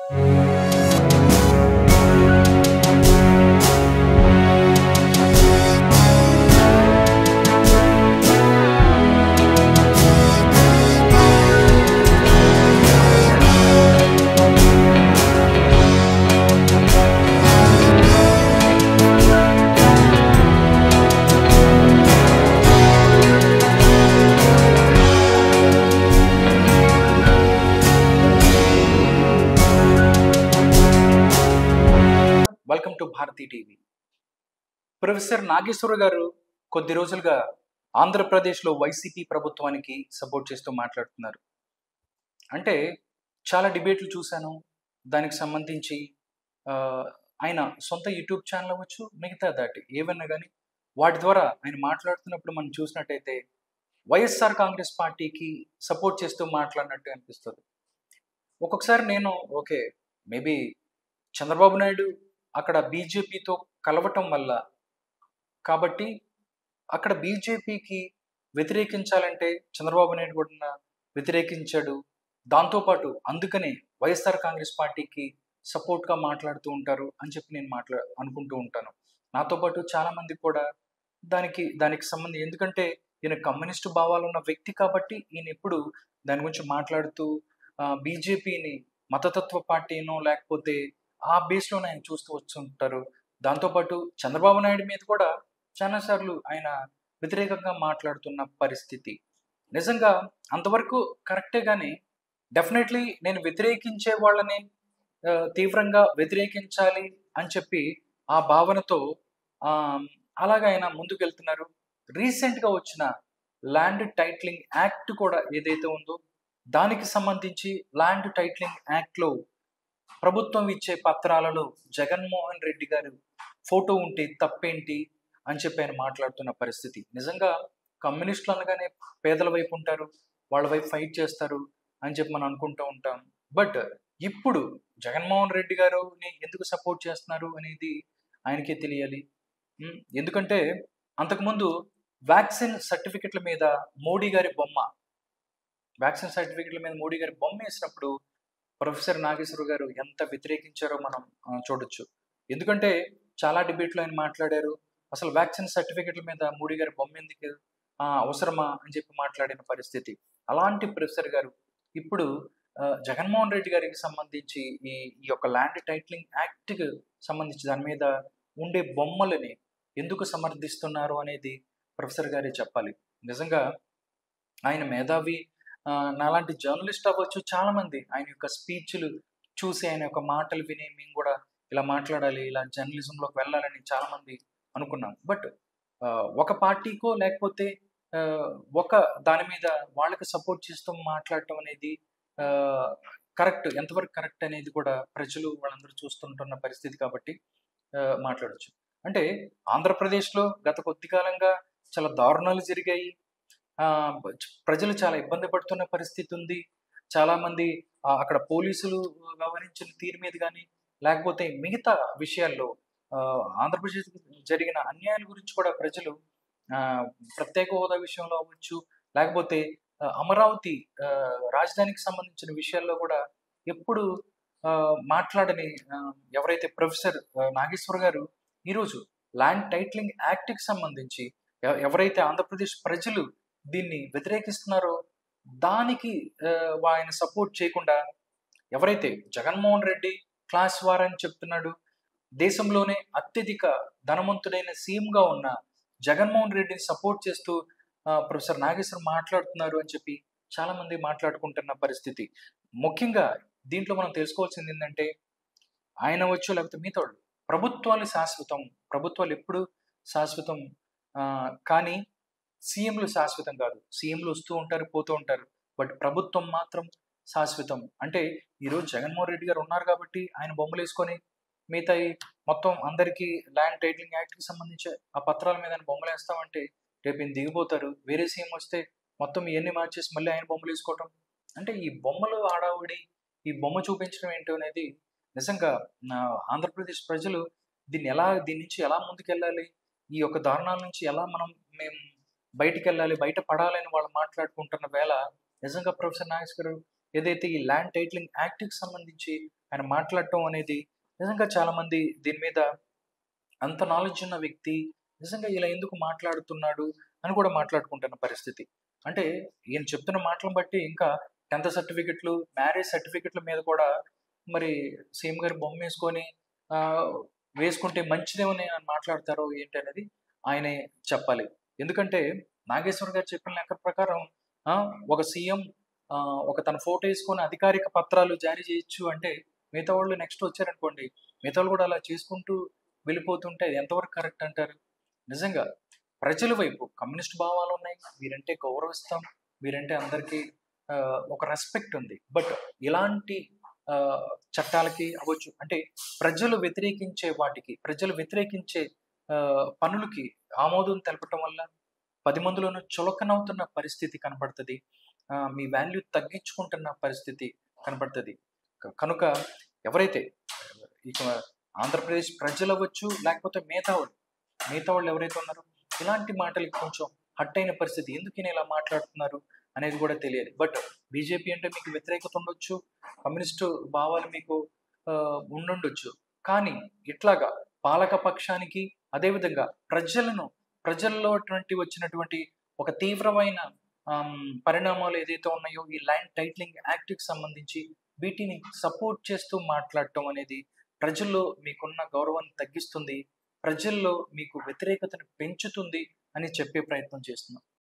welcome to Bharati TV professor Nageswara గారు కొద్ది రోజులుగా ఆంధ్రప్రదేశ్లో వైసీపీ ప్రభుత్వానికి సపోర్ట్ చేస్తూ మాట్లాడుతున్నారు అంటే చాలా డిబేట్లు చూశాను దానికి సంబంధించి ఆ, ఆయన సొంత యూట్యూబ్ ఛానల్ అవ్వచ్చు మిగతా దాటి ఏవన్నా కానీ వాటి ద్వారా ఆయన మాట్లాడుతున్నప్పుడు మనం చూసినట్టయితే వైఎస్ఆర్ కాంగ్రెస్ పార్టీకి సపోర్ట్ చేస్తూ మాట్లాడినట్టు అనిపిస్తుంది ఒక్కొక్కసారి నేను ఓకే మేబీ చంద్రబాబు నాయుడు అక్కడ బీజేపీతో కలవటం వల్ల కాబట్టి అక్కడ బీజేపీకి వ్యతిరేకించాలంటే చంద్రబాబు నాయుడు కూడా వ్యతిరేకించాడు దాంతోపాటు అందుకనే వైఎస్ఆర్ కాంగ్రెస్ పార్టీకి సపోర్ట్గా మాట్లాడుతూ ఉంటారు అని చెప్పి నేను మాట్లా అనుకుంటూ ఉంటాను నాతో పాటు చాలా మంది కూడా దానికి దానికి సంబంధం ఎందుకంటే ఈయన కమ్యూనిస్టు భావాలు ఉన్న వ్యక్తి కాబట్టి ఈయన ఎప్పుడు దాని గురించి మాట్లాడుతూ బీజేపీని మతతత్వ పార్టీనో లేకపోతే ఆ బేస్లోనే ఆయన చూస్తూ వస్తుంటారు దాంతోపాటు చంద్రబాబు నాయుడు మీద కూడా చాలాసార్లు ఆయన వ్యతిరేకంగా మాట్లాడుతున్న పరిస్థితి నిజంగా అంతవరకు కరెక్టే కానీ డెఫినెట్లీ నేను వ్యతిరేకించే వాళ్ళని ఆ, తీవ్రంగా వ్యతిరేకించాలి అని చెప్పి ఆ భావనతో ఆ, అలాగ ఆయన ముందుకెళ్తున్నారు రీసెంట్గా వచ్చిన ల్యాండ్ టైట్లింగ్ యాక్ట్ కూడా ఏదైతే ఉందో దానికి సంబంధించి ల్యాండ్ టైట్లింగ్ యాక్ట్లో ప్రభుత్వం ఇచ్చే పత్రాలలో జగన్మోహన్ రెడ్డి గారు ఫోటో ఉంటే తప్పేంటి అని చెప్పి ఆయన మాట్లాడుతున్న పరిస్థితి నిజంగా కమ్యూనిస్టులు అనగానే పేదల వైపు ఉంటారు వాళ్ళ వైపు ఫైట్ చేస్తారు అని చెప్పి మనం అనుకుంటూ ఉంటాం బట్ ఇప్పుడు జగన్మోహన్ రెడ్డి గారుని ఎందుకు సపోర్ట్ చేస్తున్నారు అనేది ఆయనకే తెలియాలి ఉమ్, ఎందుకంటే అంతకుముందు వ్యాక్సిన్ సర్టిఫికెట్ల మీద మోడీ గారి బొమ్మ వ్యాక్సిన్ సర్టిఫికెట్ల మీద మోడీ గారి బొమ్మ వేసినప్పుడు ప్రొఫెసర్ నాగేశ్వర గారు ఎంత వ్యతిరేకించారో మనం ఆ, చూడొచ్చు ఎందుకంటే చాలా డిబేట్లో ఆయన మాట్లాడారు అసలు వ్యాక్సిన్ సర్టిఫికెట్ల మీద మోడీ గారి బొమ్మ ఎందుకు ఆ, అవసరమా అని చెప్పి మాట్లాడిన పరిస్థితి అలాంటి ప్రొఫెసర్ గారు ఇప్పుడు ఆ, జగన్మోహన్ రెడ్డి గారికి సంబంధించి ఈ ఈ యొక్క ల్యాండ్ టైటిలింగ్ యాక్ట్కి సంబంధించి దాని మీద ఉండే బొమ్మలని ఎందుకు సమర్థిస్తున్నారు అనేది ప్రొఫెసర్ గారే చెప్పాలి నిజంగా ఆయన మేధావి ఆ, నాలాంటి జర్నలిస్ట్ అవ్వచ్చు చాలా మంది ఆయన యొక్క స్పీచ్లు చూసి ఆయన యొక్క మాటలు విని మేము కూడా ఇలా మాట్లాడాలి ఇలా జర్నలిజంలోకి వెళ్ళాలని చాలా మంది అనుకున్నాం బట్ ఒక పార్టీకో లేకపోతే ఆ, ఒక దాని మీద వాళ్ళకి సపోర్ట్ చేస్తూ మాట్లాడటం అనేది కరెక్ట్ ఎంతవరకు కరెక్ట్ అనేది కూడా ప్రజలు వాళ్ళందరూ చూస్తుంటున్న పరిస్థితి కాబట్టి ఆ, మాట్లాడొచ్చు అంటే ఆంధ్రప్రదేశ్లో గత కొద్ది కాలంగా చాలా దారుణాలు జరిగాయి ఆ, ప్రజలు చాలా ఇబ్బంది పడుతున్న పరిస్థితి ఉంది చాలా మంది ఆ, అక్కడ పోలీసులు వ్యవహరించిన తీరు మీద కానీ లేకపోతే మిగతా విషయాల్లో ఆ, ఆంధ్రప్రదేశ్ జరిగిన అన్యాయాల గురించి కూడా ప్రజలు ఆ, ప్రత్యేక హోదా విషయంలో అవ్వచ్చు లేకపోతే ఆ, అమరావతి ఆ, రాజధానికి సంబంధించిన విషయాల్లో కూడా ఎప్పుడు ఆ, మాట్లాడని ఆ, ఎవరైతే ప్రొఫెసర్ ఆ, నాగేశ్వర్ గారు ఈరోజు ల్యాండ్ టైటిలింగ్ యాక్ట్కి సంబంధించి ఎవ- ఎవరైతే ఆంధ్రప్రదేశ్ ప్రజలు దీన్ని వ్యతిరేకిస్తున్నారో దానికి ఆ, ఆయన సపోర్ట్ చేయకుండా ఎవరైతే జగన్మోహన్ రెడ్డి క్లాస్ వార్ అని చెప్తున్నాడు దేశంలోనే అత్యధిక ధనవంతుడైన సీఎంగా ఉన్న జగన్మోహన్ రెడ్డిని సపోర్ట్ చేస్తూ ఆ, ప్రొఫెసర్ నాగేశ్వర్ మాట్లాడుతున్నారు అని చెప్పి చాలా మంది మాట్లాడుకుంటున్న పరిస్థితి ముఖ్యంగా దీంట్లో మనం తెలుసుకోవాల్సింది ఏంటంటే ఆయన వచ్చు లేకపోతే మిగతా వాళ్ళు ప్రభుత్వాలు శాశ్వతం ప్రభుత్వాలు ఎప్పుడు శాశ్వతం ఆ, కానీ సీఎంలు శాశ్వతం కాదు సీఎంలు వస్తూ ఉంటారు పోతూ ఉంటారు బట్ ప్రభుత్వం మాత్రం శాశ్వతం అంటే ఈరోజు జగన్మోహన్ రెడ్డి గారు ఉన్నారు కాబట్టి ఆయన బొమ్మలు వేసుకొని మిగతా ఈ మొత్తం అందరికీ ల్యాండ్ టైటిలింగ్ యాక్ట్కి సంబంధించి ఆ పత్రాల మీద ఆయన బొమ్మలు వేస్తామంటే రేపు ఈయన దిగిపోతారు వేరే సీఎం వస్తే మొత్తం ఇవన్నీ మార్చేసి మళ్ళీ ఆయన బొమ్మలు వేసుకోవటం అంటే ఈ బొమ్మలు ఆడావిడి ఈ బొమ్మ చూపించడం ఏంటో అనేది నిజంగా నా ఆంధ్రప్రదేశ్ ప్రజలు దీన్ని ఎలా దీని నుంచి ఎలా ముందుకెళ్ళాలి ఈ యొక్క దారుణాల నుంచి ఎలా మనం మేము బయటికి వెళ్ళాలి బయట పడాలని వాళ్ళు మాట్లాడుకుంటున్న వేళ నిజంగా ప్రొఫెసర్ నాగేష్ గారు ఏదైతే ఈ ల్యాండ్ టైటిలింగ్ యాక్ట్కి సంబంధించి ఆయన మాట్లాడటం అనేది నిజంగా చాలా మంది దీని మీద అంత నాలెడ్జ్ ఉన్న వ్యక్తి నిజంగా ఇలా ఎందుకు మాట్లాడుతున్నాడు అని కూడా మాట్లాడుకుంటున్న పరిస్థితి అంటే ఈయన చెప్తున్న మాటలను బట్టి ఇంకా టెన్త్ సర్టిఫికెట్లు మ్యారేజ్ సర్టిఫికెట్ల మీద కూడా మరి సీఎం గారి బొమ్మ వేసుకొని ఆ, వేసుకుంటే మంచిదేమని ఆయన మాట్లాడతారో ఏంటి అనేది ఆయనే చెప్పాలి ఎందుకంటే నాగేశ్వర్ గారు చెప్పిన లెక్క ప్రకారం ఆ, ఒక సీఎం ఒక తన ఫోటో వేసుకొని అధికారిక పత్రాలు జారీ చేయొచ్చు అంటే మిగతా వాళ్ళు నెక్స్ట్ వచ్చారనుకోండి మిగతా వాళ్ళు కూడా అలా చేసుకుంటూ వెళ్ళిపోతుంటే అది ఎంతవరకు కరెక్ట్ అంటారు నిజంగా ప్రజల వైపు కమ్యూనిస్ట్ భావాలు ఉన్నాయి వీరంటే గౌరవిస్తాం వీరంటే అందరికీ ఆ, ఒక రెస్పెక్ట్ ఉంది బట్ ఇలాంటి ఆ, చట్టాలకి అవ్వచ్చు అంటే ప్రజలు వ్యతిరేకించే వాటికి ప్రజలు వ్యతిరేకించే ఆ, పనులకి ఆమోదం తెలపటం వల్ల పది మందిలోనూ చులకనవుతున్న పరిస్థితి కనబడుతుంది ఆ, మీ వాల్యూ తగ్గించుకుంటున్న పరిస్థితి కనబడుతుంది క- కనుక ఎవరైతే ఇక ఆంధ్రప్రదేశ్ ప్రజలు అవ్వచ్చు లేకపోతే మిగతా వాళ్ళు మిగతా వాళ్ళు ఎవరైతే ఉన్నారో ఇలాంటి మాటలకి కొంచెం హట్ అయిన పరిస్థితి ఎందుకు ఈయన ఇలా మాట్లాడుతున్నారు అనేది కూడా తెలియాలి బట్ బీజేపీ అంటే మీకు వ్యతిరేకత ఉండొచ్చు కమ్యూనిస్టు భావాలు మీకు ఆ, ఉండుండొచ్చు కానీ ఇట్లాగా పాలక పక్షానికి అదేవిధంగా ప్రజలను ప్రజల్లో అటువంటి వచ్చినటువంటి ఒక తీవ్రమైన ఆమ్, పరిణామాలు ఏదైతే ఉన్నాయో ఈ ల్యాండ్ టైటిలింగ్ యాక్ట్కి సంబంధించి వీటిని సపోర్ట్ చేస్తూ మాట్లాడటం అనేది ప్రజల్లో మీకున్న గౌరవాన్ని తగ్గిస్తుంది ప్రజల్లో మీకు వ్యతిరేకతను పెంచుతుంది అని చెప్పే ప్రయత్నం చేస్తున్నాం